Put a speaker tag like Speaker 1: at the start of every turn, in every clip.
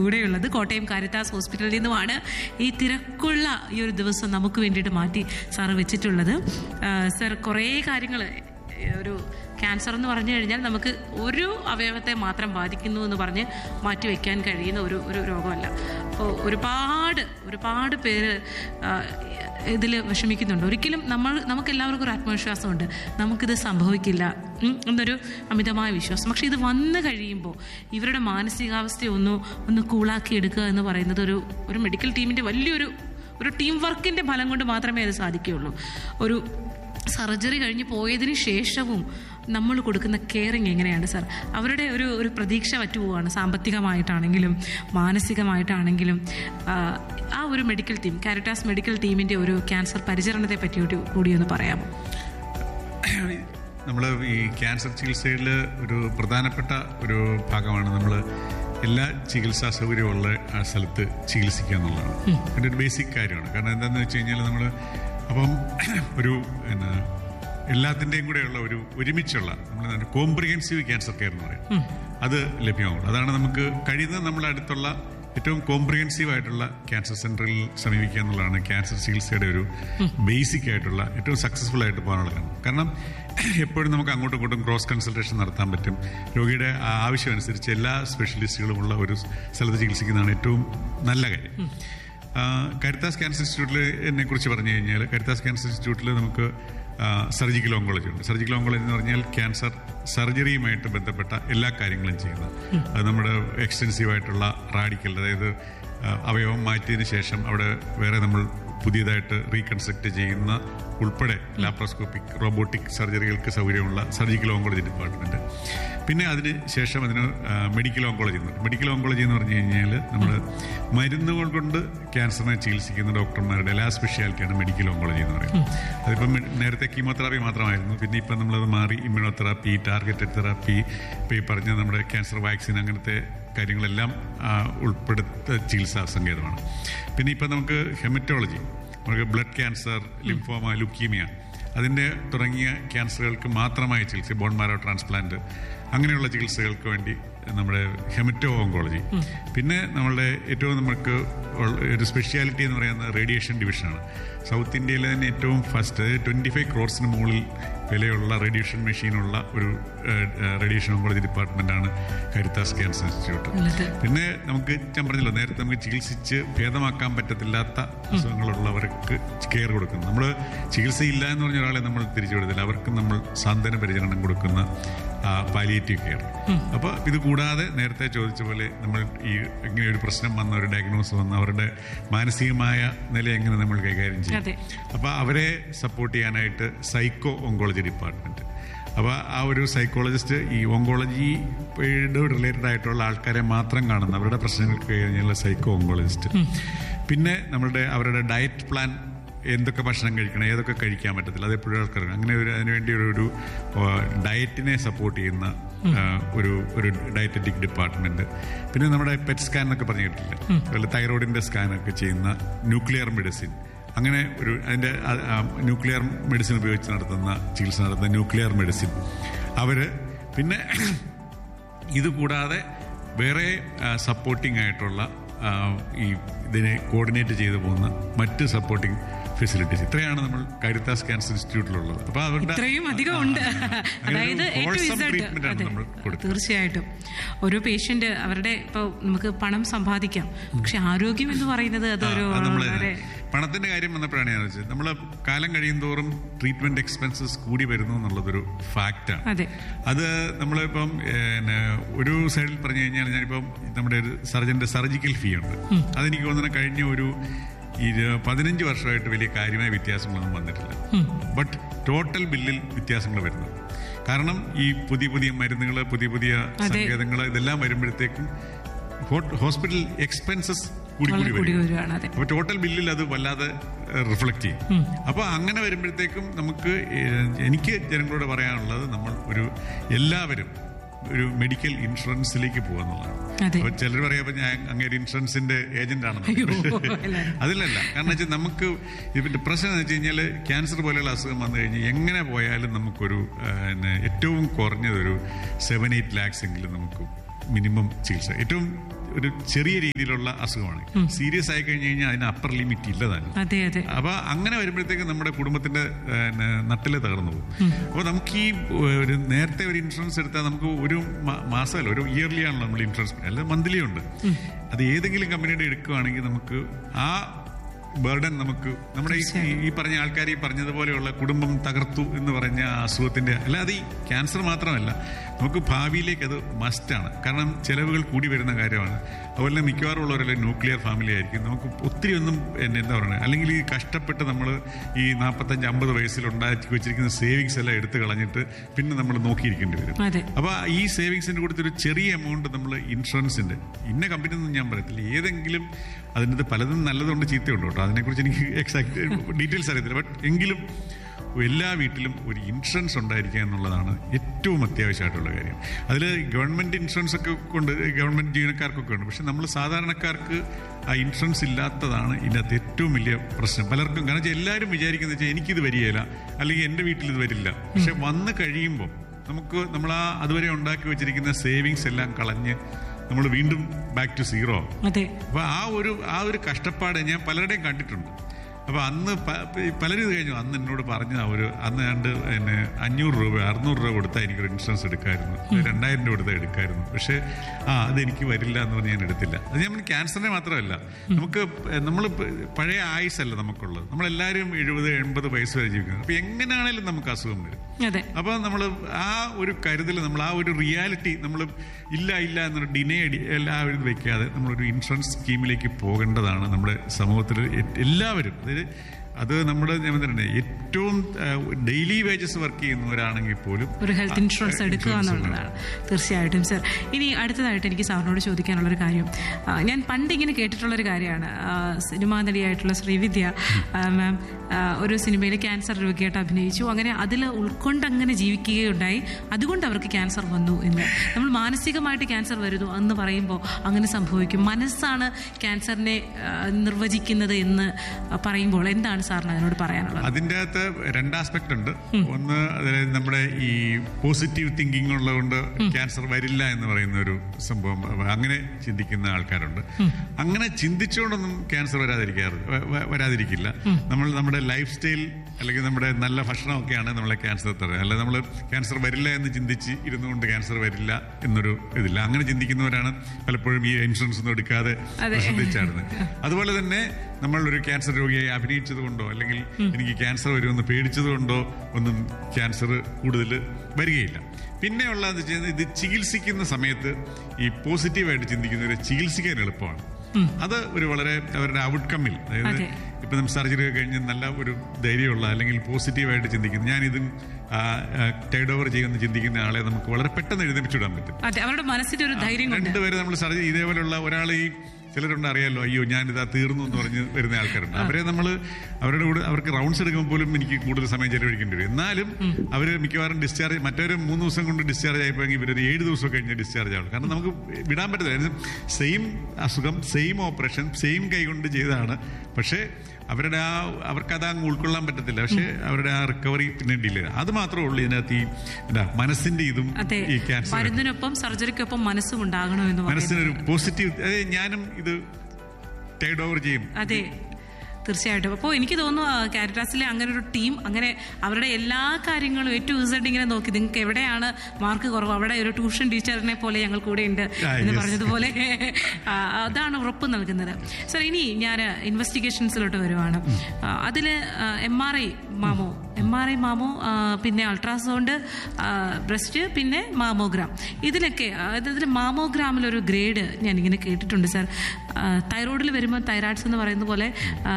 Speaker 1: കൂടെയുള്ളത് കോട്ടയം കാരിത്താസ് ഹോസ്പിറ്റലിൽ നിന്നുമാണ് ഈ തിരക്കുള്ള ഈ ഒരു ദിവസം നമുക്ക് വേണ്ടിയിട്ട് മാറ്റി സാറ് വെച്ചിട്ടുള്ളത് ആ, സർ കുറേ കാര്യങ്ങൾ ഒരു ക്യാൻസർ എന്ന് പറഞ്ഞു കഴിഞ്ഞാൽ നമുക്ക് ഒരു അവയവത്തെ മാത്രം ബാധിക്കുന്നു എന്ന് പറഞ്ഞ് മാറ്റി വയ്ക്കാൻ കഴിയുന്ന ഒരു ഒരു രോഗമല്ല അപ്പോൾ ഒരുപാട് ഒരുപാട് പേര് ഇതിൽ വിഷമിക്കുന്നുണ്ട് ഒരിക്കലും നമ്മൾ നമുക്ക് എല്ലാവർക്കും ഒരു ആത്മവിശ്വാസമുണ്ട് നമുക്കിത് സംഭവിക്കില്ല ഉം, എന്നൊരു അമിതമായ വിശ്വാസം പക്ഷേ ഇത് വന്നു കഴിയുമ്പോൾ ഇവരുടെ മാനസികാവസ്ഥ ഒന്ന് ഒന്ന് കൂളാക്കി എടുക്കുക എന്ന് പറയുന്നത് ഒരു ഒരു മെഡിക്കൽ ടീമിൻ്റെ വലിയൊരു ഒരു ടീം വർക്കിൻ്റെ ഫലം കൊണ്ട് മാത്രമേ അത് സാധിക്കുകയുള്ളൂ ഒരു സർജറി കഴിഞ്ഞ് പോയതിന് ശേഷവും നമ്മൾ കൊടുക്കുന്ന കെയറിങ് എങ്ങനെയാണ് സാർ അവരുടെ ഒരു ഒരു പ്രതീക്ഷ പറ്റുപോവാണ് സാമ്പത്തികമായിട്ടാണെങ്കിലും മാനസികമായിട്ടാണെങ്കിലും ആ, ആ ഒരു മെഡിക്കൽ ടീം കാരിറ്റാസ് മെഡിക്കൽ ടീമിൻ്റെ ഒരു ക്യാൻസർ പരിചരണത്തെ പറ്റി കൂടി ഒന്ന് പറയാമോ
Speaker 2: നമ്മൾ ഈ ക്യാൻസർ ചികിത്സയിൽ ഒരു പ്രധാനപ്പെട്ട ഒരു ഭാഗമാണ് നമ്മൾ എല്ലാ ചികിത്സാ സൗകര്യമുള്ള ആ സ്ഥലത്ത് ചികിത്സിക്കുക എന്നുള്ളതാണ് അതിൻ്റെ ഒരു ബേസിക് കാര്യമാണ് കാരണം എന്താണെന്ന് വെച്ച് കഴിഞ്ഞാൽ നമ്മൾ അപ്പം ഒരു എന്നാ എല്ലാത്തിൻ്റെയും കൂടെയുള്ള ഒരു ഒരുമിച്ചുള്ള നമ്മൾ കോംപ്രിഹെൻസീവ് ക്യാൻസർ കെയർ എന്ന് പറയും അത് ലഭ്യമാകുള്ളൂ അതാണ് നമുക്ക് കഴിയുന്നത് നമ്മുടെ അടുത്തുള്ള ഏറ്റവും കോംപ്രിഹെൻസീവ് ആയിട്ടുള്ള ക്യാൻസർ സെന്ററിൽ സമീപിക്കുക എന്നുള്ളതാണ് ക്യാൻസർ ചികിത്സയുടെ ഒരു ബേസിക് ആയിട്ടുള്ള ഏറ്റവും സക്സസ്ഫുൾ ആയിട്ട് പോകാനുള്ള കാരണം കാരണം എപ്പോഴും നമുക്ക് അങ്ങോട്ടും ഇങ്ങോട്ടും ക്രോസ് കൺസൾട്ടേഷൻ നടത്താൻ പറ്റും രോഗിയുടെ ആ- ആവശ്യമനുസരിച്ച് എല്ലാ സ്പെഷ്യലിസ്റ്റുകളും ഉള്ള ഒരു സ്ഥലത്ത് ചികിത്സിക്കുന്നതാണ് ഏറ്റവും നല്ല കാര്യം ആ, കരുത്താസ് ക്യാൻസർ ഇൻസ്റ്റിറ്റ്യൂട്ടിൽ എന്നെ കുറിച്ച് പറഞ്ഞു കഴിഞ്ഞാൽ കരുത്താസ് ക്യാൻസർ ഇൻസ്റ്റിറ്റ്യൂട്ടിൽ നമുക്ക് സർജിക്കൽ ഓങ്കോളജി ഉണ്ട് സർജിക്കൽ ഓങ്കോളജി എന്ന് പറഞ്ഞാൽ ക്യാൻസർ സർജറിയുമായിട്ട് ബന്ധപ്പെട്ട എല്ലാ കാര്യങ്ങളും ചെയ്യുന്നത് അത് നമ്മുടെ എക്സ്റ്റൻസീവ് ആയിട്ടുള്ള റാഡിക്കൽ അതായത് ആ, അവയവം മാറ്റിയതിന് ശേഷം അവിടെ വേറെ നമ്മൾ പുതിയതായിട്ട് റീകൺസ്ട്രക്ട് ചെയ്യുന്ന ഉൾപ്പെടെ ലാപ്രോസ്കോപ്പിക് റോബോട്ടിക് സർജറികൾക്ക് സൗകര്യമുള്ള സർജിക്കൽ ഓങ്കോളജി ഡിപ്പാർട്ട്മെന്റ് പിന്നെ അതിന് ശേഷം അതിന് മെഡിക്കൽ ഓങ്കോളജി എന്ന് മെഡിക്കൽ ഓങ്കോളജി എന്ന് പറഞ്ഞു കഴിഞ്ഞാൽ നമ്മൾ മരുന്നുകൾ കൊണ്ട് ക്യാൻസറിനെ ചികിത്സിക്കുന്ന ഡോക്ടർമാരുടെ എല്ലാ സ്പെഷ്യാലിറ്റിയാണ് മെഡിക്കൽ ഓങ്കോളജി എന്ന് പറയുന്നത് അതിപ്പം മെ- നേരത്തെ കീമോതെറാപ്പി മാത്രമായിരുന്നു പിന്നെ ഇപ്പം നമ്മളത് മാറി ഇമ്മ്യൂണോതെറാപ്പി ടാർഗറ്റഡ് തെറാപ്പി ഇപ്പോൾ ഈ പറഞ്ഞ നമ്മുടെ ക്യാൻസർ വാക്സിൻ അങ്ങനത്തെ കാര്യങ്ങളെല്ലാം ആ, ഉൾപ്പെടുത്ത ചികിത്സാ സങ്കേതമാണ് പിന്നെ ഇപ്പം നമുക്ക് ഹെമറ്റോളജി നമുക്ക് ബ്ലഡ് ക്യാൻസർ ലിംഫോമ ലുക്കീമിയ അതിൻ്റെ തുടങ്ങിയ ക്യാൻസറുകൾക്ക് മാത്രമായ ചികിത്സ ബോൺ മാരോ ട്രാൻസ്പ്ലാന്റ് അങ്ങനെയുള്ള ചികിത്സകൾക്ക് വേണ്ടി നമ്മുടെ ഹെമറ്റോ ഓങ്കോളജി പിന്നെ നമ്മളുടെ ഏറ്റവും നമുക്ക് ഉള്ള ഒരു സ്പെഷ്യാലിറ്റി എന്ന് പറയുന്നത് റേഡിയേഷൻ ഡിവിഷനാണ് സൗത്ത് ഇന്ത്യയിലെ തന്നെ ഏറ്റവും ഫസ്റ്റ് ട്വൻറ്റി ഫൈവ് ക്രോർസിന് മുകളിൽ വിലയുള്ള റേഡിയേഷൻ മെഷീനുള്ള ഒരു റേഡിയേഷൻ ഓങ്കോളജി ഡിപ്പാർട്ട്മെൻറ്റാണ് കരുത്താസ് ക്യാൻസർ ഇൻസ്റ്റിറ്റ്യൂട്ട്
Speaker 1: ഉള്ളത്
Speaker 2: പിന്നെ നമുക്ക് ഞാൻ പറഞ്ഞല്ലോ നേരത്തെ നമുക്ക് ചികിത്സിച്ച് ഭേദമാക്കാൻ പറ്റത്തില്ലാത്ത അസുഖങ്ങളുള്ളവർക്ക് കെയർ കൊടുക്കുന്നു നമ്മൾ ചികിത്സയില്ല എന്ന് പറഞ്ഞ ഒരാളെ നമ്മൾ തിരിച്ചു വിടത്തില്ല അവർക്ക് നമ്മൾ സാന്ത്വന പരിചരണം കൊടുക്കുന്ന പാലിയേറ്റീവ് കെയർ അപ്പോൾ ഇത് കൂടാതെ നേരത്തെ ചോദിച്ച പോലെ നമ്മൾ ഈ ഇങ്ങനെ ഒരു പ്രശ്നം വന്ന ഒരു ഡയഗ്നോസ് വന്ന അവരുടെ മാനസികമായ നില എങ്ങനെ നമ്മൾ കൈകാര്യം ചെയ്യും
Speaker 1: അതെ.
Speaker 2: അപ്പോൾ അവരെ സപ്പോർട്ട് ചെയ്യാനായിട്ട് സൈക്കോ ഓങ്കോളജി ഡിപ്പാർട്ട്മെന്റ് അപ്പോൾ ആ ഒരു സൈക്കോളജിസ്റ്റ് ഈ ഓങ്കോളജി റിലേറ്റഡ് ആയിട്ടുള്ള ആൾക്കാരെ മാത്രം കാണുന്ന അവരുടെ പ്രശ്നങ്ങൾക്ക് കഴിഞ്ഞുള്ള സൈക്കോ ഓങ്കോളജിസ്റ്റ് പിന്നെ നമ്മളുടെ അവരുടെ ഡയറ്റ് പ്ലാൻ എന്തൊക്കെ ഭക്ഷണം കഴിക്കണം ഏതൊക്കെ കഴിക്കാൻ പറ്റത്തില്ല അത് എപ്പോഴും ആൾക്കാർ അങ്ങനെ ഒരു അതിനുവേണ്ടി ഒരു ഒരു ഡയറ്റിനെ സപ്പോർട്ട് ചെയ്യുന്ന ആ, ഒരു ഒരു ഡയറ്ററ്റിക് ഡിപ്പാർട്ട്മെന്റ് പിന്നെ നമ്മുടെ പെറ്റ് സ്കാൻ എന്നൊക്കെ പറഞ്ഞു കേട്ടില്ലേ അതുപോലെ തൈറോയിഡിന്റെ സ്കാനൊക്കെ ചെയ്യുന്ന ന്യൂക്ലിയർ മെഡിസിൻ അങ്ങനെ ഒരു അതിൻ്റെ ന്യൂക്ലിയർ മെഡിസിൻ ഉപയോഗിച്ച് നടത്തുന്ന ചികിത്സ നടത്തുന്ന ന്യൂക്ലിയർ മെഡിസിൻ അവര് പിന്നെ ഇത് കൂടാതെ വേറെ സപ്പോർട്ടിംഗ് ആയിട്ടുള്ള ആ, ഈ ഇതിനെ കോർഡിനേറ്റ് ചെയ്തു പോകുന്ന മറ്റ് സപ്പോർട്ടിംഗ് ഫെസിലിറ്റീസ് ഇത്രയാണ് നമ്മൾ കരുത്താസ് ക്യാൻസർ ഇൻസ്റ്റിറ്റ്യൂട്ടിലുള്ളത് അപ്പൊ അവരുടെ
Speaker 1: ഇത്രയും അധികം ഉണ്ട് അതായത് എ ടു ഇസഡ്
Speaker 2: ട്രീറ്റ്മെന്റ് ആണ്
Speaker 1: അതെ
Speaker 2: നമ്മൾ കൊടുക്കുന്നത്
Speaker 1: തീർച്ചയായിട്ടും ഒരു പേഷ്യന്റ് അവരുടെ ഇപ്പോൾ നമുക്ക് പണം സമ്പാദിക്കാം പക്ഷെ ആരോഗ്യം എന്ന് പറയുന്നത് അതൊരു
Speaker 2: ആ, അത് നമ്മള്
Speaker 1: വളരെ
Speaker 2: പണത്തിന്റെ കാര്യം വന്നപ്പോഴാണ് ഞാൻ വെച്ചത് നമ്മൾ കാലം കഴിയും തോറും ട്രീറ്റ്മെന്റ് എക്സ്പെൻസസ് കൂടി വരുന്നു എന്നുള്ളതൊരു ഫാക്റ്റാണ്
Speaker 1: അതെ
Speaker 2: അത് നമ്മളിപ്പം പിന്നെ ഒരു സൈഡിൽ പറഞ്ഞു കഴിഞ്ഞാൽ ഞാനിപ്പം നമ്മുടെ ഒരു സർജന്റെ സർജിക്കൽ ഫീ ഉണ്ട് അതെനിക്ക് തോന്നുന്നു കഴിഞ്ഞ ഒരു ഇരു- പതിനഞ്ച് വർഷമായിട്ട് വലിയ കാര്യമായ വ്യത്യാസങ്ങളൊന്നും വന്നിട്ടില്ല ബട്ട് ടോട്ടൽ ബില്ലിൽ വ്യത്യാസങ്ങൾ വരുന്നു കാരണം ഈ പുതിയ പുതിയ മരുന്നുകൾ പുതിയ പുതിയ
Speaker 1: അതെ.
Speaker 2: സങ്കേതങ്ങൾ ഇതെല്ലാം വരുമ്പോഴത്തേക്കും ഹോസ്പിറ്റൽ എക്സ്പെൻസസ് കൂടി
Speaker 1: വളരെ
Speaker 2: കൂടി
Speaker 1: കൂടി
Speaker 2: വരും
Speaker 1: വരുവാണ് അതെ
Speaker 2: അപ്പൊ ടോട്ടൽ ബില്ലിൽ അത് വല്ലാതെ റിഫ്ലക്ട് ചെയ്യും അപ്പൊ അങ്ങനെ വരുമ്പോഴത്തേക്കും നമുക്ക് ഏഹ്, എനിക്ക് ജനങ്ങളോട് പറയാനുള്ളത് നമ്മൾ ഒരു എല്ലാവരും ഒരു മെഡിക്കൽ ഇൻഷുറൻസിലേക്ക് പോകാന്നുള്ളതാണ്
Speaker 1: അതെ.
Speaker 2: അപ്പൊ ചിലർ പറയാ "അപ്പൊ ഞാൻ അങ്ങേര് ഇൻഷുറൻസിന്റെ ഏജന്റ്
Speaker 1: അയ്യോ,
Speaker 2: ആണെന്ന്
Speaker 1: എല്ലാരും.
Speaker 2: അതിലല്ല കാരണം വെച്ചാൽ നമുക്ക് ഇതിന്റെ പ്രശ്നം എന്ന് വെച്ച് കഴിഞ്ഞാൽ ക്യാൻസർ പോലെയുള്ള അസുഖം വന്നു കഴിഞ്ഞാൽ എങ്ങനെ പോയാലും നമുക്കൊരു ആ, പിന്നെ ഏറ്റവും കുറഞ്ഞതൊരു സെവൻ എയ്റ്റ് ലാക്സ് എങ്കിലും നമുക്ക് മിനിമം ചികിത്സ ഏറ്റവും ഒരു ചെറിയ രീതിയിലുള്ള അസുഖമാണ് സീരിയസ് ആയി കഴിഞ്ഞ് കഴിഞ്ഞാൽ അതിന് അപ്പർ ലിമിറ്റ് ഇല്ല തന്നെ
Speaker 1: അതെ അതെ
Speaker 2: അപ്പൊ അങ്ങനെ വരുമ്പോഴത്തേക്ക് നമ്മുടെ കുടുംബത്തിന്റെ പിന്നെ, നട്ടില് തകർന്നു പോകും അപ്പൊ നമുക്ക് ഈ ഏഹ്, ഒരു നേരത്തെ ഒരു ഇൻഷുറൻസ് എടുത്താൽ നമുക്ക് ഒരു മാ- മാസമല്ല ഒരു ഇയർലി ആണല്ലോ നമ്മൾ ഇൻഷുറൻസ് അല്ല മന്ത്ലി ഉണ്ട് അത് ഏതെങ്കിലും കമ്പനിയുടെ എടുക്കുകയാണെങ്കിൽ നമുക്ക് ആ ബർഡൻ നമുക്ക് നമ്മുടെ ഈ- ഈ പറഞ്ഞ ആൾക്കാർ ഈ പറഞ്ഞതുപോലെയുള്ള കുടുംബം തകർത്തു എന്ന് പറഞ്ഞ ആ അസുഖത്തിന്റെ അല്ലാതെ ഈ ക്യാൻസർ മാത്രമല്ല നമുക്ക് ഭാവിയിലേക്ക് അത് മസ്റ്റാണ് കാരണം ചെലവുകൾ കൂടി വരുന്ന കാര്യമാണ് അതുപോലെ തന്നെ മിക്കവാറും ഉള്ളവരെല്ലാം ന്യൂക്ലിയർ ഫാമിലി ആയിരിക്കും നമുക്ക് ഒത്തിരി ഒന്നും എന്നെ എന്താ പറയുക അല്ലെങ്കിൽ ഈ കഷ്ടപ്പെട്ട് നമ്മൾ ഈ നാൽപ്പത്തഞ്ച് അമ്പത് വയസ്സിൽ ഉണ്ടാക്കി വെച്ചിരിക്കുന്ന സേവിങ്സ് എല്ലാം എടുത്തു കളഞ്ഞിട്ട് പിന്നെ നമ്മൾ നോക്കിയിരിക്കേണ്ടി വരും
Speaker 1: അതെ
Speaker 2: അപ്പൊ ഈ സേവിങ്സിന്റെ കൊടുത്തൊരു ചെറിയ എമൗണ്ട് നമ്മൾ ഇൻഷുറൻസിന്റെ ഇന്ന കമ്പനി ഒന്നും ഞാൻ പറയത്തില്ല ഏതെങ്കിലും അതിനകത്ത് പലതും നല്ലതുണ്ട് ചീത്തയുണ്ട് കേട്ടോ അതിനെക്കുറിച്ച് എനിക്ക് എക്സാക്ട് ഡീറ്റെയിൽസ് അറിയത്തില്ല ബട്ട് എങ്കിലും എല്ലാ വീട്ടിലും ഒരു ഇൻഷുറൻസ് ഉണ്ടായിരിക്കുക എന്നുള്ളതാണ് ഏറ്റവും അത്യാവശ്യമായിട്ടുള്ള കാര്യം അതിൽ ഗവൺമെന്റ് ഇൻഷുറൻസ് ഒക്കെ കൊണ്ട് ഗവൺമെന്റ് ജീവനക്കാർക്കൊക്കെ ഉണ്ട് പക്ഷെ നമ്മൾ സാധാരണക്കാർക്ക് ആ ഇൻഷുറൻസ് ഇല്ലാത്തതാണ് ഇതിനകത്ത് ഏറ്റവും വലിയ പ്രശ്നം പലർക്കും കാരണം വെച്ചാൽ എല്ലാവരും വിചാരിക്കുന്നത് വെച്ചാൽ എനിക്കിത് വരികയില്ല അല്ലെങ്കിൽ എൻ്റെ വീട്ടിൽ ഇത് വരില്ല പക്ഷെ വന്ന് കഴിയുമ്പോൾ നമുക്ക് നമ്മൾ ആ അതുവരെ ഉണ്ടാക്കി വെച്ചിരിക്കുന്ന സേവിങ്സ് എല്ലാം കളഞ്ഞ് നമ്മൾ വീണ്ടും ബാക്ക് ടു സീറോ ആവും
Speaker 1: അതെ
Speaker 2: അപ്പൊ ആ ഒരു ആ ഒരു കഷ്ടപ്പാട് ഞാൻ പലരുടെയും കണ്ടിട്ടുണ്ട് അപ്പൊ അന്ന് പ- പലരും ഇത് കഴിഞ്ഞു അന്ന് എന്നോട് പറഞ്ഞ ഒരു അന്ന് കണ്ട് എന്നെ അഞ്ഞൂറ് രൂപ അറുന്നൂറ് രൂപ കൊടുത്താൽ എനിക്കൊരു ഇൻഷുറൻസ് എടുക്കായിരുന്നു രണ്ടായിരം രൂപ കൊടുത്താൽ എടുക്കായിരുന്നു പക്ഷേ ആ അത് എനിക്ക് വരില്ല എന്ന് പറഞ്ഞ് ഞാൻ എടുത്തില്ല അത് ഞാൻ ക്യാൻസറിനെ മാത്രമല്ല നമുക്ക് നമ്മൾ പഴയ ആയുസല്ല നമുക്കുള്ളത് നമ്മളെല്ലാവരും എഴുപത് എൺപത് വയസ്സ് വരെ ജീവിക്കുന്നത് അപ്പൊ എങ്ങനെയാണേലും നമുക്ക് അസുഖം വരും
Speaker 1: അതെ
Speaker 2: അപ്പൊ നമ്മൾ ആ ഒരു കരുതൽ നമ്മൾ ആ ഒരു റിയാലിറ്റി നമ്മൾ ഇല്ല ഇല്ല എന്നൊരു ഡിനേ അടി എല്ലാവരും വെക്കാതെ നമ്മളൊരു ഇൻഷുറൻസ് സ്കീമിലേക്ക് പോകേണ്ടതാണ് നമ്മുടെ സമൂഹത്തിൽ എ- എല്ലാവരും അതായത് അത് നമ്മുടെ ഞാൻ പറഞ്ഞില്ലേ, ഏറ്റവും ഡെയിലി വേജസ് വർക്ക് ചെയ്യുന്നവരാണെങ്കിൽ പോലും
Speaker 1: ഒരു ഹെൽത്ത് ഇൻഷുറൻസ് എടുക്കുക
Speaker 2: ഇൻഷുറൻസ്
Speaker 1: എന്നുള്ളതാണ് തീർച്ചയായിട്ടും സർ ഇനി അടുത്തതായിട്ട് എനിക്ക് സാറിനോട് ചോദിക്കാനുള്ളൊരു കാര്യം ആ, ഞാൻ പണ്ട് ഇങ്ങനെ കേട്ടിട്ടുള്ളൊരു കാര്യമാണ് ആ, സിനിമാ നടിയായിട്ടുള്ള ശ്രീവിദ്യ ആ, മാം ആ, ഒരു സിനിമയിൽ ക്യാൻസർ രോഗിയായിട്ട് അഭിനയിച്ചു അങ്ങനെ അതിൽ ഉൾക്കൊണ്ട് അങ്ങനെ ജീവിക്കുകയുണ്ടായി അതുകൊണ്ട് അവർക്ക് ക്യാൻസർ വന്നു എന്ന് നമ്മൾ മാനസികമായിട്ട് ക്യാൻസർ വരുന്നു എന്ന് പറയുമ്പോൾ അങ്ങനെ സംഭവിക്കും മനസ്സാണ് ക്യാൻസറിനെ ആ, നിർവചിക്കുന്നത് എന്ന് പറയുമ്പോൾ എന്താണ് സാറിന് അതിനോട് പറയാനുള്ളത്
Speaker 2: അതിൻ്റെ അകത്ത് രണ്ട് ആസ്പെക്ട് ഉണ്ട് ഒന്ന് അതായത് നമ്മുടെ ഈ പോസിറ്റീവ് തിങ്കിങ് ഉള്ളതുകൊണ്ട് ക്യാൻസർ വരില്ല എന്ന് പറയുന്ന ഒരു സംഭവം അപ്പൊ അങ്ങനെ ചിന്തിക്കുന്ന ആൾക്കാരുണ്ട് അങ്ങനെ ചിന്തിച്ചുകൊണ്ടൊന്നും ക്യാൻസർ വരാതിരിക്കാറ് വ- വ- വരാതിരിക്കില്ല നമ്മൾ നമ്മുടെ ലൈഫ് സ്റ്റൈൽ അല്ലെങ്കിൽ നമ്മുടെ നല്ല ഭക്ഷണമൊക്കെയാണ് നമ്മളെ ക്യാൻസർ തരുന്നത് അല്ല നമ്മൾ ക്യാൻസർ വരില്ല എന്ന് ചിന്തിച്ച് ഇരുന്നുകൊണ്ട് ക്യാൻസർ വരില്ല എന്നൊരു ഇതില്ല അങ്ങനെ ചിന്തിക്കുന്നവരാണ് പലപ്പോഴും ഈ ഇൻഷുറൻസ് ഒന്നും എടുക്കാതെ
Speaker 1: അതെ.
Speaker 2: ശ്രദ്ധിച്ചാടുന്നത് അതുപോലെ തന്നെ നമ്മൾ ഒരു ക്യാൻസർ രോഗിയായി അഭിനയിച്ചത് കൊണ്ടോ അല്ലെങ്കിൽ എനിക്ക് ക്യാൻസർ വരുമെന്ന് പേടിച്ചത് കൊണ്ടോ ഒന്നും ക്യാൻസർ കൂടുതൽ വരികയില്ല പിന്നെയുള്ളതെന്ന് വെച്ച് കഴിഞ്ഞാൽ ഇത് ചികിത്സിക്കുന്ന സമയത്ത് ഈ പോസിറ്റീവായിട്ട് ചിന്തിക്കുന്നവരെ ചികിത്സിക്കാൻ എളുപ്പമാണ് അത് ഒരു വളരെ അവരുടെ ഔട്ട്കമ്മിൽ അതായത്
Speaker 1: അതെ.
Speaker 2: ഇപ്പം നമ്മൾ സർജറി ഒക്കെ കഴിഞ്ഞ് നല്ല ഒരു ധൈര്യമുള്ള അല്ലെങ്കിൽ പോസിറ്റീവായിട്ട് ചിന്തിക്കുന്നു ഞാനിതും ടൈഡ് ഓവർ ചെയ്യുമെന്ന് ചിന്തിക്കുന്ന ആളെ നമുക്ക് വളരെ പെട്ടെന്ന് എഴുന്നേപ്പിച്ചുവിടാൻ പറ്റും
Speaker 1: അതെ അവരുടെ മനസ്സിന്റെ ഒരു ധൈര്യം കൊണ്ട്
Speaker 2: രണ്ടുപേരെ നമ്മൾ സർജറി ഇതേപോലെയുള്ള ഒരാൾ ഈ ചിലരുണ്ട് അറിയാലോ അയ്യോ ഞാനിതാ തീർന്നു എന്ന് പറഞ്ഞ് വരുന്ന ആൾക്കാരുണ്ട് അവരെ നമ്മൾ അവരുടെ കൂടെ അവർക്ക് റൗണ്ട്സ് എടുക്കുമ്പോൾ പോലും എനിക്ക് കൂടുതൽ സമയം ചെലവഴിക്കേണ്ടി വരും എന്നാലും അവർ മിക്കവാറും ഡിസ്ചാർജ് മറ്റൊരു മൂന്ന് ദിവസം കൊണ്ട് ഡിസ്ചാർജ് ആയിപ്പോയെങ്കിൽ ഇവരൊരു ഏഴ് ദിവസം കഴിഞ്ഞ് ഡിസ്ചാർജ് ആവും കാരണം നമുക്ക് വിടാൻ പറ്റത്തില്ല സെയിം അസുഖം സെയിം ഓപ്പറേഷൻ സെയിം കൈ കൊണ്ട് ചെയ്തതാണ് പക്ഷേ അവരുടെ ആ അവർക്ക് അത് അങ്ങ് ഉൾക്കൊള്ളാൻ പറ്റത്തില്ല പക്ഷേ അവരുടെ ആ റിക്കവറി പിന്നെ ഡിലേ അത് മാത്രമേ ഉള്ളൂ ഇതിനകത്ത് ഈ എന്താ മനസ്സിന്റെ ഇതും
Speaker 1: അതെ
Speaker 2: ഈ ക്യാൻസർ
Speaker 1: മരുന്നിനൊപ്പം സർജറിക്കൊപ്പം മനസ്സും ഉണ്ടാകണമെന്ന് പറയുന്നത്
Speaker 2: മനസ്സിനൊരു പോസിറ്റീവ് അതായത് ഞാനും ഇത് ടേഡ് ഓവർ ചെയ്യും
Speaker 1: അതെ തീർച്ചയായിട്ടും അപ്പോൾ എനിക്ക് തോന്നുന്നു ആ, കാരിറ്റാസിലെ അങ്ങനെ ഒരു ടീം അങ്ങനെ അവരുടെ എല്ലാ കാര്യങ്ങളും എ ടു ഇസഡ് ഇങ്ങനെ നോക്കി നിങ്ങൾക്ക് എവിടെയാണ് മാർക്ക് കുറവ് അവിടെ ഒരു ട്യൂഷൻ ടീച്ചറിനെ പോലെ ഞങ്ങൾ കൂടെ ഉണ്ട്
Speaker 2: ആ,
Speaker 1: എന്ന്
Speaker 2: yes.
Speaker 1: പറഞ്ഞതുപോലെ ആ, അതാണ് ഉറപ്പ് നൽകുന്നത് സർ ഇനി ഞാൻ ഇൻവെസ്റ്റിഗേഷൻസിലോട്ട് വരുവാണ് അതിൽ M R I mammo M R I mammo ആ, പിന്നെ അൾട്രാസൗണ്ട് ബ്രസ്റ്റ് പിന്നെ മാമോഗ്രാം ഇതിലൊക്കെ അതായത് മാമോഗ്രാമിലൊരു ഗ്രേഡ് ഞാനിങ്ങനെ കേട്ടിട്ടുണ്ട് സാർ തൈറോയിഡിൽ വരുമ്പോൾ തൈറായ്ഡ്സ് എന്ന് പറയുന്ന പോലെ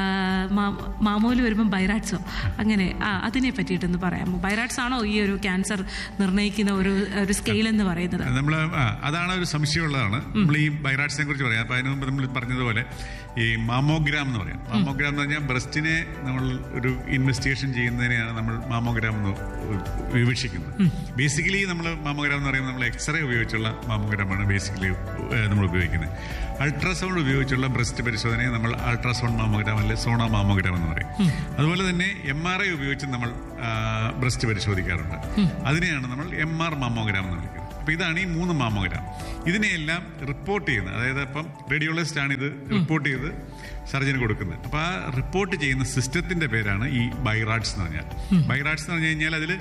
Speaker 1: മാമോയിൽ വരുമ്പോൾ ബൈറാഡ്സോ അങ്ങനെ ആ അതിനെ പറ്റിയിട്ടൊന്ന് പറയാമോ ബൈറാഡ്സ് ആണോ ഈ ഒരു ക്യാൻസർ നിർണ്ണയിക്കുന്ന ഒരു ഒരു സ്കെയിൽ എന്ന് പറയുന്നത്
Speaker 2: നമ്മൾ അതാണ് ഒരു സംശയമുള്ളതാണ് നമ്മൾ ഈ ബൈറാട്സിനെ കുറിച്ച് പറയാം അപ്പൊ അതിനു മുമ്പ് നമ്മൾ പറഞ്ഞതുപോലെ ഈ മാമോഗ്രാം എന്ന് പറയാം മാമോഗ്രാം എന്ന് പറഞ്ഞാൽ ബ്രസ്റ്റിനെ നമ്മൾ ഒരു ഇൻവെസ്റ്റിഗേഷൻ ചെയ്യുന്നതിനെയാണ് നമ്മൾ മാമോഗ്രാം എന്ന് വിവക്ഷിക്കുന്നത് ബേസിക്കലി നമ്മൾ മാമോഗ്രാം എന്ന് പറയുമ്പോൾ നമ്മൾ എക്സ്റേ ഉപയോഗിച്ചുള്ള മാമോഗ്രാമാണ് ബേസിക്കലി നമ്മൾ ഉപയോഗിക്കുന്നത് അൾട്രാസൗണ്ട് ഉപയോഗിച്ചുള്ള ബ്രസ്റ്റ് പരിശോധനയെ നമ്മൾ അൾട്രാസൗണ്ട് മാമോഗ്രാം അല്ലെ സോണ മാമോഗ്രാം എന്ന് പറയും അതുപോലെ തന്നെ എം ആർ ഐ ഉപയോഗിച്ച് നമ്മൾ ബ്രസ്റ്റ് പരിശോധിക്കാറുണ്ട് അതിനെയാണ് നമ്മൾ എം ആർ മാമോഗ്രാം എന്ന് വിളിക്കുന്നത് അപ്പോൾ ഇതാണ് ഈ മൂന്ന് മാമോഗ്രാം ഇതിനെയെല്ലാം റിപ്പോർട്ട് ചെയ്യുന്നത് അതായത് ഇപ്പം റേഡിയോളജിസ്റ്റ് ആണ് ഇത് റിപ്പോർട്ട് ചെയ്ത് സർജന് കൊടുക്കുന്നത് അപ്പോൾ ആ റിപ്പോർട്ട് ചെയ്യുന്ന സിസ്റ്റത്തിന്റെ പേരാണ് ഈ ബൈറാഡ്സ് എന്ന് പറഞ്ഞാൽ ബൈറാഡ്സ് എന്ന് പറഞ്ഞു കഴിഞ്ഞാൽ അതിൽ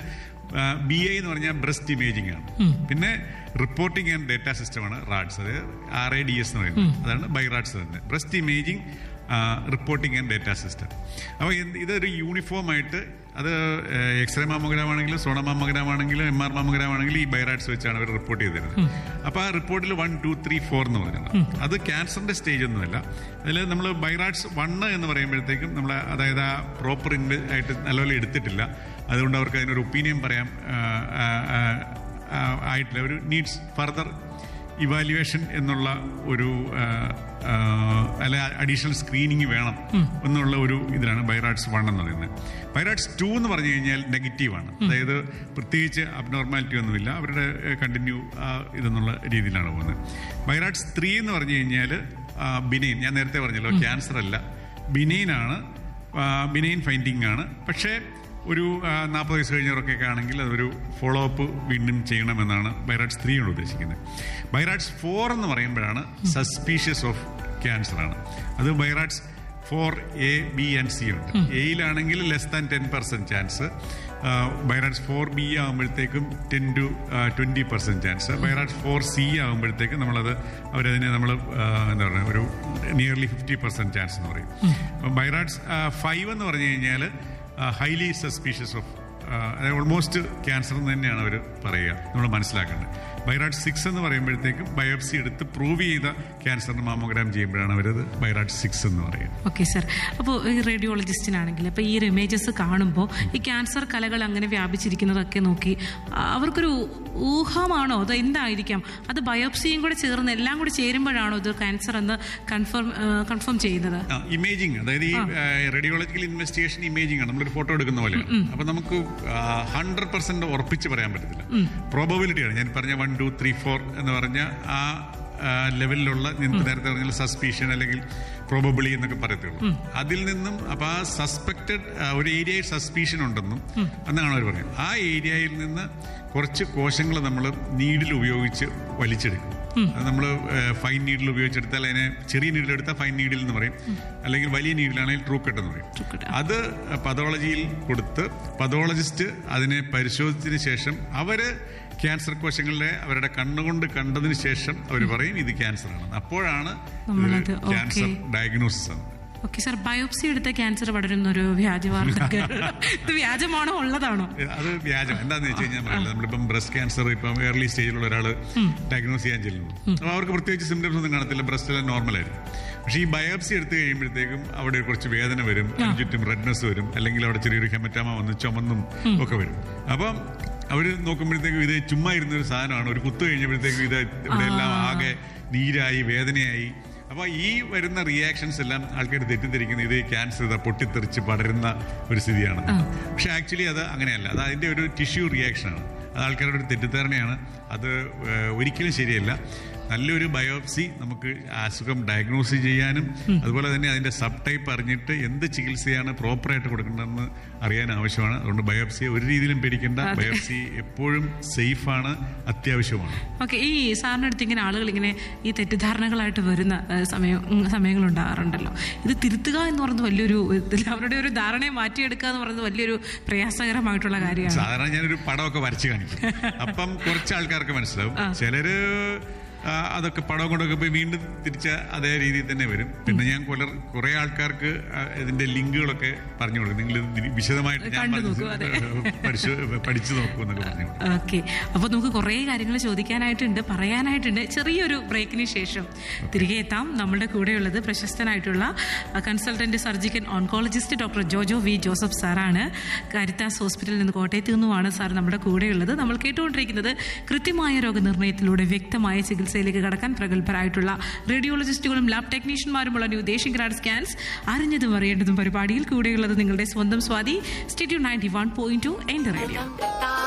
Speaker 2: ബി ഐ എന്ന് പറഞ്ഞാൽ ബ്രസ്റ്റ് ഇമേജിംഗ് ആണ് പിന്നെ റിപ്പോർട്ടിംഗ് ആൻഡ് ഡേറ്റ സിസ്റ്റമാണ് റാഡ്സ് അതായത് ആർ എ ഡി എസ് എന്ന് പറയുന്നത് അതാണ് ബൈറാഡ്സ് തന്നെ breast imaging reporting and data system അപ്പോൾ ഇതൊരു യൂണിഫോം ആയിട്ട് അത് എക്സ്റേ മാമോഗ്രാം ആണെങ്കിലും സോണ മാമോഗ്രാം ആണെങ്കിലും എം ആർ മാമോഗ്രാം ആണെങ്കിലും ഈ ബൈറാഡ്സ് വെച്ചാണ് അവർ റിപ്പോർട്ട് ചെയ്തിരുന്നത് അപ്പോൾ ആ റിപ്പോർട്ടിൽ വൺ ടു ത്രീ ഫോർ എന്ന് പറഞ്ഞത് അത് ക്യാൻസറിന്റെ സ്റ്റേജ് ഒന്നുമല്ല അതിൽ നമ്മൾ ബൈറാഡ്സ് വണ്ണ് എന്ന് പറയുമ്പോഴത്തേക്കും നമ്മൾ അതായത് ആ പ്രോപ്പർ ഇൻവെ ആയിട്ട് നല്ലപോലെ എടുത്തിട്ടില്ല അതുകൊണ്ട് അവർക്ക് അതിനൊരു ഒപ്പീനിയൻ പറയാൻ ആ, ആ, ആ, ആ, ആയിട്ടില്ല ഒരു നീഡ്സ് ഫർദർ ഇവാലുവേഷൻ എന്നുള്ള ഒരു ആ, ആ, അല്ല അഡീഷണൽ സ്ക്രീനിങ് വേണം എന്നുള്ള ഒരു ഇതിലാണ് ബൈറാഡ്സ് വൺ എന്ന് പറയുന്നത് ബൈറാഡ്സ് ടു എന്ന് പറഞ്ഞു കഴിഞ്ഞാൽ നെഗറ്റീവാണ് അതായത് പ്രത്യേകിച്ച് അബ്നോർമാലിറ്റി ഒന്നുമില്ല അവരുടെ കണ്ടിന്യൂ ഇതെന്നുള്ള രീതിയിലാണ് പോകുന്നത് ബൈറാഡ്സ് ത്രീ എന്ന് പറഞ്ഞു കഴിഞ്ഞാൽ ബിനൈൻ ഞാൻ നേരത്തെ പറഞ്ഞല്ലോ ക്യാൻസർ അല്ല ബിനൈനാണ് ബിനൈൻ ഫൈൻഡിങ് ആണ് പക്ഷേ ഒരു നാൽപ്പത് വയസ്സ് കഴിഞ്ഞവരൊക്കെ ആണെങ്കിൽ അതൊരു ഫോളോ അപ്പ് വീണ്ടും ചെയ്യണമെന്നാണ് ബൈറാഡ്സ് ത്രീ കൊണ്ട് ഉദ്ദേശിക്കുന്നത് ബൈറാഡ്സ് ഫോർ എന്ന് പറയുമ്പോഴാണ് സസ്പീഷ്യസ് ഓഫ് ക്യാൻസർ ആണ് അത് BIRADS four A B and C ഉണ്ട് എയിലാണെങ്കിൽ less than ten percent chance BIRADS four B ആകുമ്പോഴത്തേക്കും ten to twenty percent chance BIRADS four C ആകുമ്പോഴത്തേക്കും നമ്മളത് അവരതിനെ നമ്മൾ എന്താ പറയുക ഒരു നിയർലി ഫിഫ്റ്റി പെർസെൻറ്റ് ചാൻസ് എന്ന് പറയും ബൈറാഡ്സ് ഫൈവ് എന്ന് പറഞ്ഞു കഴിഞ്ഞാൽ ഹൈലി സസ്പീഷ്യസ് ഓഫ് അതായത് ഓൾമോസ്റ്റ് ക്യാൻസർ എന്ന് തന്നെയാണ് അവർ പറയുക നമ്മൾ മനസ്സിലാക്കേണ്ടത് ബൈറാഡ് സിക്സ് എന്ന് പറയുമ്പോഴത്തേക്കും ബയോപ്സി എടുത്ത് പ്രൂവ് ചെയ്ത ക്യാൻസറിന് മാമോഗ്രാം ചെയ്യുമ്പോഴാണ് അവരത് ബൈറാഡ് സിക്സ് എന്ന് പറയുക
Speaker 1: ഓക്കെ സർ അപ്പോൾ ഈ റേഡിയോളജിസ്റ്റിനാണെങ്കിൽ ഇപ്പോൾ ഈ ഒരു ഇമേജസ് കാണുമ്പോൾ ഈ ക്യാൻസർ കലകൾ അങ്ങനെ വ്യാപിച്ചിരിക്കുന്നതൊക്കെ നോക്കി ആ, അവർക്കൊരു ഊഹമാണോ അത് എന്തായിരിക്കാം അത് ബയോപ്സിയും കൂടെ ചേർന്ന് എല്ലാം കൂടി ചേരുമ്പോഴാണോ ഇത് ക്യാൻസർ എന്ന് കൺഫേം കൺഫേം ചെയ്യുന്നത്
Speaker 2: ഇമേജിങ് അതായത് ഈ റേഡിയോളജിക്കൽ ഇൻവെസ്റ്റിഗേഷൻ ഇമേജിംഗ് ആണ് നമ്മളൊരു ഫോട്ടോ എടുക്കുന്ന പോലെയാണ് അപ്പൊ നമുക്ക് ഹൺഡ്രഡ് പെർസെന്റ് ഉറപ്പിച്ച് പറയാൻ പറ്റത്തില്ല പ്രോബബിലിറ്റിയാണ് ഞാൻ പറഞ്ഞ വൺ ടു ത്രീ ഫോർ എന്ന് പറഞ്ഞ ആ ആ, ലെവലിലുള്ള ഞാൻ നേരത്തെ പറഞ്ഞ സസ്പീഷൻ അല്ലെങ്കിൽ പ്രോബബിളി എന്നൊക്കെ പറയത്തുള്ളൂ അതിൽ നിന്നും അപ്പൊ ആ സസ്പെക്റ്റഡ് ഒരു ഏരിയയിൽ സസ്പീഷൻ ഉണ്ടെന്നും എന്നാണ് അവർ പറയുന്നത് ആ ഏരിയയിൽ നിന്ന് കുറച്ച് കോശങ്ങൾ നമ്മൾ നീഡിൽ ഉപയോഗിച്ച് വലിച്ചെടുക്കും അത് നമ്മൾ ഫൈൻ നീഡിൽ ഉപയോഗിച്ചെടുത്താൽ അതിനെ ചെറിയ നീഡിൽ എടുത്താൽ ഫൈൻ നീഡിൽ എന്ന് പറയും അല്ലെങ്കിൽ വലിയ നീഡിലാണെങ്കിൽ ട്രൂ കട്ട് എന്ന് പറയും
Speaker 1: True cut.
Speaker 2: അത് പതോളജിയിൽ കൊടുത്ത് പതോളജിസ്റ്റ് അതിനെ പരിശോധിച്ചതിന് ശേഷം അവര് ക്യാൻസർ കോശങ്ങളെ അവരുടെ കണ്ണുകൊണ്ട് കണ്ടതിന് ശേഷം അവർ പറയും ഇത് ക്യാൻസർ ആണ് അപ്പോഴാണ്
Speaker 1: നമ്മളത്
Speaker 2: ക്യാൻസർ
Speaker 1: okay.
Speaker 2: ഡയഗ്നോസിസ് ആണ്
Speaker 1: ഓക്കെ സർ ബയോപ്സി എടുത്ത ക്യാൻസർ പടരുന്ന ഒരു വ്യാജ വാർത്ത ഇത് വ്യാജമാണോ ഉള്ളതാണോ
Speaker 2: അത് വ്യാജം എന്താന്ന് വെച്ച് കഴിഞ്ഞാൽ പറയില്ല നമ്മളിപ്പം ബ്രസ്റ്റ് ക്യാൻസർ ഇപ്പം ഏർലി സ്റ്റേജിലുള്ള ഒരാൾ ഡയഗ്നോസ് ചെയ്യാൻ ചെല്ലുന്നു അപ്പോൾ അവർക്ക് പ്രത്യേകിച്ച് സിംറ്റംസ് ഒന്നും കാണത്തില്ല ബ്രസ്റ്റ് എല്ലാം നോർമൽ ആയിരിക്കും പക്ഷേ ഈ ബയോപ്സി എടുത്തു കഴിയുമ്പോഴത്തേക്കും അവിടെ കുറച്ച് വേദന വരും അതിന് ചുറ്റും റെഡ്നെസ് വരും അല്ലെങ്കിൽ അവിടെ ചെറിയൊരു ഹെമറ്റാമ വന്ന് ചുമന്നും ഒക്കെ വരും അപ്പം അവർ നോക്കുമ്പോഴത്തേക്കും ഇത് ചുമ്മാ ഇരുന്ന ഒരു സാധനമാണ് ഒരു കുത്തു കഴിഞ്ഞപ്പോഴത്തേക്കും ഇത് ഇവിടെ എല്ലാം ആകെ നീരായി വേദനയായി അപ്പൊ ഈ വരുന്ന റിയാക്ഷൻസ് എല്ലാം ആൾക്കാർ തെറ്റിദ്ധരിക്കുന്നത് ഇത് ക്യാൻസർ ഇതാ പൊട്ടിത്തെറിച്ച് പടരുന്ന ഒരു സ്ഥിതിയാണ് പക്ഷെ ആക്ച്വലി അത് അങ്ങനെയല്ല അത് അതിന്റെ ഒരു ടിഷ്യൂ റിയാക്ഷനാണ് അത് ആൾക്കാരുടെ ഒരു തെറ്റിദ്ധാരണയാണ് അത് ഏഹ്, ഒരിക്കലും ശരിയല്ല നല്ലൊരു ബയോപ്സി നമുക്ക് അസുഖം ഡയഗ്നോസ് ചെയ്യാനും അതുപോലെ തന്നെ അതിന്റെ സബ് ടൈപ്പ് അറിഞ്ഞിട്ട് എന്ത് ചികിത്സയാണ് പ്രോപ്പറായിട്ട് കൊടുക്കേണ്ടതെന്ന് അറിയാൻ ആവശ്യമാണ് അതുകൊണ്ട് ബയോപ്സിയെ ഒരു രീതിയിലും പേടിക്കേണ്ട ബയോപ്സി എപ്പോഴും സേഫാണ് അത്യാവശ്യമാണ്
Speaker 1: ഓക്കെ ഈ സാറിൻ്റെ അടുത്ത് ഇങ്ങനെ ആളുകൾ ഇങ്ങനെ ഈ തെറ്റിദ്ധാരണകളായിട്ട് വരുന്ന ഏഹ്, സമയം ഉം, സമയങ്ങളുണ്ടാകാറുണ്ടല്ലോ ഇത് തിരുത്തുക എന്ന് പറയുന്നത് വലിയൊരു ഇതിൽ അവരുടെ ഒരു ധാരണയെ മാറ്റിയെടുക്കുക എന്ന് പറയുന്നത് വലിയൊരു പ്രയാസകരമായിട്ടുള്ള കാര്യമാണ്
Speaker 2: സാധാരണ ഞാനൊരു പടമൊക്കെ വരച്ച് കാണിക്കും അപ്പം കുറച്ച് ആൾക്കാർക്ക് മനസ്സിലാവും ചിലര് ആ, അതൊക്കെ പടം കൊണ്ടൊക്കെ പോയി വീണ്ടും തിരിച്ച അതേ രീതിയിൽ തന്നെ വരും പിന്നെ ഞാൻ കുറെ കുറെ ആൾക്കാർക്ക് ആ, ഇതിന്റെ ലിങ്കുകളൊക്കെ പറഞ്ഞു കൊടുക്കും നിങ്ങൾ ഇത് വിശദമായിട്ട് ഞാൻ
Speaker 1: കണ്ടു
Speaker 2: പറഞ്ഞത്
Speaker 1: നോക്കൂ, അതെ.
Speaker 2: പഠിച്ചു പഠിച്ചു നോക്കൂ എന്നൊക്കെ പറഞ്ഞു കൊടുക്കും
Speaker 1: ഓക്കെ അപ്പോൾ നമുക്ക് കുറേ കാര്യങ്ങൾ ചോദിക്കാനായിട്ടുണ്ട് പറയാനായിട്ടുണ്ട് ചെറിയൊരു ബ്രേക്കിന് ശേഷം തിരികെ എത്താം നമ്മുടെ കൂടെയുള്ളത് പ്രശസ്തനായിട്ടുള്ള consultant surgical oncologist doctor Jojo V Joseph സാറാണ് കാരിത്താസ് ഹോസ്പിറ്റലിൽ നിന്ന് കോട്ടയത്ത് നിന്നുമാണ് സാർ നമ്മുടെ കൂടെയുള്ളത് നമ്മൾ കേട്ടുകൊണ്ടിരിക്കുന്നത് കൃത്യമായ രോഗനിർണയത്തിലൂടെ വ്യക്തമായ ചികിത്സയിലേക്ക് കടക്കാൻ പ്രഗത്ഭരായിട്ടുള്ള റേഡിയോളജിസ്റ്റുകളും ലാബ് ടെക്നീഷ്യന്മാരുമുള്ള ന്യൂ ദേശിംഗ് ഗ്രാഡ് സ്കാൻസ് അറിഞ്ഞതും അറിയേണ്ടതും പരിപാടിയിൽ കൂടെയുള്ളത് നിങ്ങളുടെ സ്വന്തം സ്വാതി സ്റ്റേഡിയോ നയൻറ്റി വൺ പോയിന്റ് ടു എൻ്റെ റേഡിയോ